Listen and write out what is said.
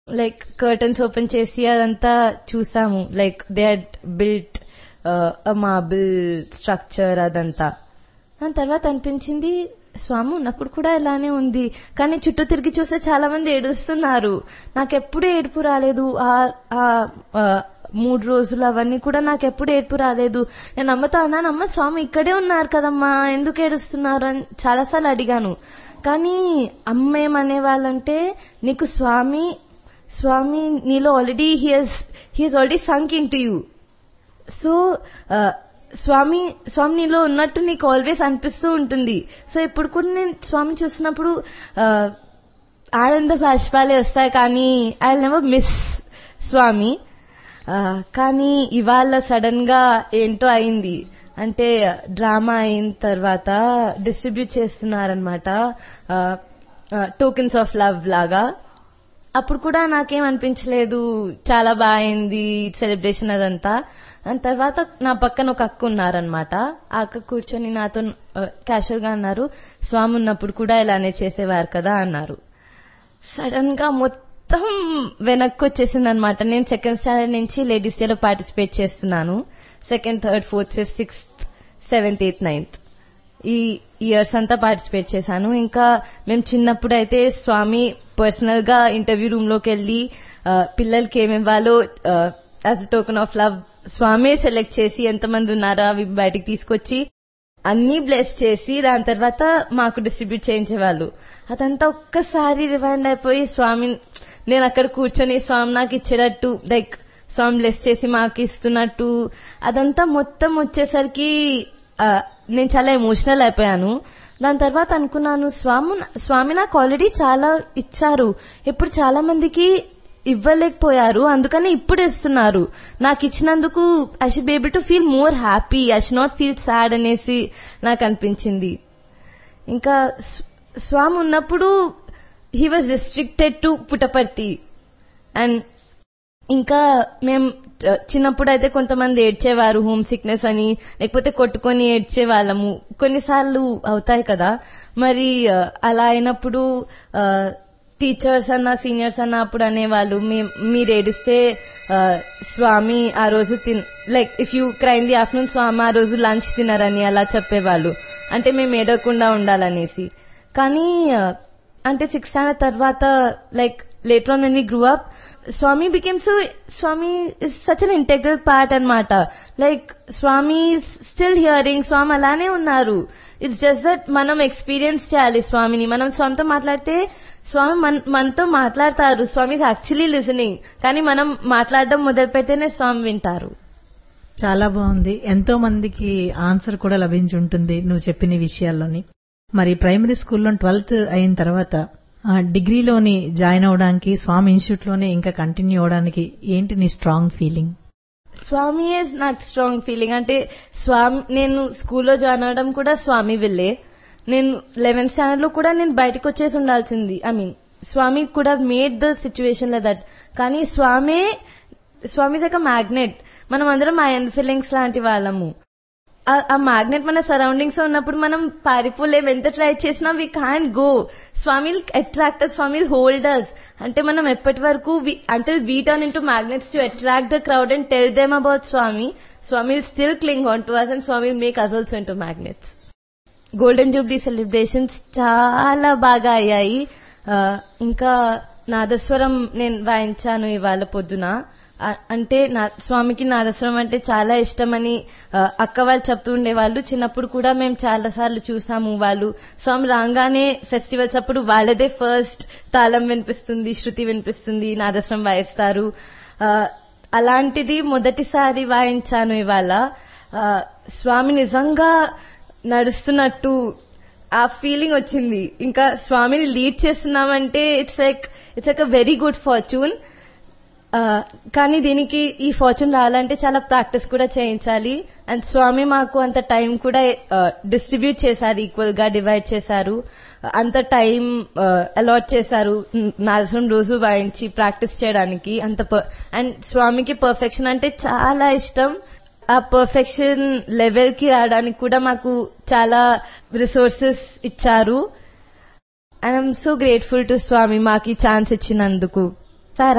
like curtains open చేసి అదంతా చూసాము like they had built marble structure అదంతా దాని తర్వాత అనిపించింది స్వామి ఉన్నప్పుడు కూడా ఇలానే ఉంది కానీ చుట్టూ తిరిగి చూస్తే చాలా మంది ఏడుస్తున్నారు నాకెప్పుడు ఏడుపు రాలేదు ఆ ఆ, ఆ, మూడు రోజులు అవన్నీ కూడా నాకెప్పుడు ఏడుపు రాలేదు నేను అమ్మతో అన్నాను అమ్మ స్వామి ఇక్కడే ఉన్నారు కదమ్మా ఎందుకు ఏడుస్తున్నారు అని చాలాసార్లు అడిగాను కానీ అమ్మ ఏమనే వాళ్ళంటే నీకు స్వామి స్వామి నీలో already he's he's already sunk in to you so ఆ, స్వామి స్వామి నీలో ఉన్నట్టు నీకు ఆల్వేస్ అనిపిస్తూ ఉంటుంది సో ఇప్పుడు కూడా నేను స్వామి చూసినప్పుడు ఆ, ఆనంద బాష్పాలే వస్తాయి కానీ ఐ నెవర్ మిస్ స్వామి ఆ, కానీ ఇవాళ సడన్ గా ఏంటో అయింది అంటే డ్రామా అయిన తర్వాత డిస్ట్రిబ్యూట్ చేస్తున్నారనమాట టోకెన్స్ ఆఫ్ లవ్ లాగా అప్పుడు కూడా నాకేం అనిపించలేదు చాలా బాగా అయింది సెలబ్రేషన్ అదంతా దాని తర్వాత నా పక్కన ఒక అక్క ఉన్నారనమాట ఆ అక్క కూర్చొని నాతో క్యాషువల్ గా అన్నారు స్వామి ఉన్నప్పుడు కూడా ఇలానే చేసేవారు కదా అన్నారు సడన్ గా మొత్తం వెనక్కి వచ్చేసింది అనమాట నేను సెకండ్ స్టాండర్డ్ నుంచి లేడీస్ డేలో పార్టిసిపేట్ చేస్తున్నాను second third fourth fifth sixth seventh eighth ninth ఈ ఇయర్స్ అంతా పార్టిసిపేట్ చేశాను ఇంకా మేము చిన్నప్పుడు అయితే స్వామి పర్సనల్ గా ఇంటర్వ్యూ రూమ్ లోకి వెళ్ళి ఆ, పిల్లలకి ఏమి ఇవ్వాలో as token of love Swami select చేసి ఎంతమంది ఉన్నారో అవి బయటికి తీసుకొచ్చి అన్ని బ్లెస్ చేసి దాని తర్వాత మాకు డిస్ట్రిబ్యూట్ చేయించేవాళ్ళు అదంతా ఒక్కసారి రివైండ్ అయిపోయి స్వామి నేను అక్కడ కూర్చొని స్వామి నాకు ఇచ్చేటట్టు లైక్ స్వామి బ్లెస్ చేసి మాకు ఇస్తున్నట్టు అదంతా మొత్తం వచ్చేసరికి ఆ, నేను చాలా ఎమోషనల్ అయిపోయాను దాని తర్వాత అనుకున్నాను స్వామి స్వామి నాకు ఆల్రెడీ చాలా ఇచ్చారు ఇప్పుడు చాలా మందికి ఇవ్వలేకపోయారు అందుకని ఇప్పుడు ఇస్తున్నారు నాకు ఇచ్చినందుకు I should be able to feel more happy I should not feel sad అనేసి నాకు అనిపించింది ఇంకా స్వ- స్వామి ఉన్నప్పుడు he was restricted to Puttaparthi and ఇంకా మేము చ- చిన్నప్పుడు అయితే కొంతమంది ఏడ్చేవారు హోమ్ సిక్నెస్ అని లేకపోతే కొట్టుకొని ఏడ్చే వాళ్ళము కొన్నిసార్లు అవుతాయి కదా మరి ఆ, అలా అయినప్పుడు టీచర్స్ అన్న సీనియర్స్ అన్న అప్పుడు అనేవాళ్ళు మీ- మీరు ఏడిస్తే ఆ, స్వామి ఆ రోజు then like if you crime the afternoon Swami ఆ రోజు లంచ్ తినరని అలా చెప్పేవాళ్ళు అంటే మేము ఏడవకుండా ఉండాలనేసి కానీ ఆ, అంటే సిక్స్త్ స్టాండర్డ్ తర్వాత like later on when we grew up Swami became so Swami is such an integral part అన్నమాట like Swami still hearing Swami అలానే ఉన్నారు ఇట్స్ జస్ట్ దట్ మనం ఎక్స్పీరియన్స్ చేయాలి స్వామిని మనం స్వామితో మాట్లాడితే స్వామి మన మనతో మాట్లాడతారు స్వామి యాక్చువల్లీ లిసనింగ్ కానీ మనం మాట్లాడడం మొదలు పెడితేనే స్వామి వింటారు చాలా బాగుంది ఎంతో మందికి ఆన్సర్ కూడా లభించి ఉంటుంది నువ్వు చెప్పిన విషయాల్లోని మరి ప్రైమరీ స్కూల్లో ట్వెల్త్ అయిన తర్వాత ఆ, డిగ్రీలోని జాయిన్ అవడానికి స్వామి ఇన్స్టిట్యూట్ లోనే ఇంకా కంటిన్యూ అవడానికి ఏంటి నీ స్ట్రాంగ్ ఫీలింగ్ స్వామి ఇస్ నాకు స్ట్రాంగ్ ఫీలింగ్ అంటే స్వామి నేను స్కూల్లో జాయిన్ అవడం కూడా స్వామి విల్లే నేను లెవెన్త్ స్టాండర్డ్ లో కూడా నేను బయటకు వచ్చేసి ఉండాల్సింది ఐ మీన్ స్వామి కూడా మేడ్ ద సిచ్యువేషన్ దట్ కానీ స్వామే స్వామి ఒక మ్యాగ్నెట్ మనం అందరం ఐరన్ ఫీలింగ్స్ లాంటి వాళ్ళము ఆ- ఆ మ్యాగ్నెట్ మన సరౌండింగ్స్ లో ఉన్నప్పుడు మనం పారిపోలేం ఎంత ట్రై చేసినా we can't go Swami attract Swami holders అంటే మనం ఎప్పటి వరకు అంటే we turn into magnets to attract the crowd and tell them about Swami Swami still cling on to us and Swami make us also into magnets golden jubilee celebrations చాలా బాగా అయ్యాయి ఆ, ఇంకా నాదస్వరం నేను వాయించాను ఇవాళ పొద్దున ఆ, అంటే నా స్వామికి నాదస్వరం అంటే చాలా ఇష్టమని ఆ, అక్క వాళ్ళు చెప్తూ ఉండేవాళ్ళు చిన్నప్పుడు కూడా మేము చాలా సార్లు చూసాము వాళ్ళు స్వామి రాగానే ఫెస్టివల్స్ అప్పుడు వాళ్ళదే ఫస్ట్ తాళం వినిపిస్తుంది శృతి వినిపిస్తుంది నాదస్వరం వాయిస్తారు ఆ, అలాంటిది మొదటిసారి వాయించాను ఇవాళ ఆ, స్వామి నిజంగా నడుస్తున్నట్టు ఆ ఫీలింగ్ వచ్చింది ఇంకా స్వామిని లీడ్ చేస్తున్నామంటే it's like it's like a very good fortune కానీ దీనికి ఈ ఫార్చ్యూన్ రావాలంటే చాలా ప్రాక్టీస్ కూడా చేయించాలి అండ్ స్వామి మాకు అంత టైం కూడా డిస్ట్రిబ్యూట్ చేశారు ఈక్వల్ గా డివైడ్ చేశారు అంత టైం అలాట్ చేశారు నాదసం రోజు వాయించి ప్రాక్టీస్ చేయడానికి అంత అండ్ స్వామికి పర్ఫెక్షన్ అంటే చాలా ఇష్టం ఆ పర్ఫెక్షన్ లెవెల్ కి రావడానికి కూడా మాకు చాలా రిసోర్సెస్ ఇచ్చారు and I'm so grateful to Swami మాకు ఈ ఛాన్స్ ఇచ్చినందుకు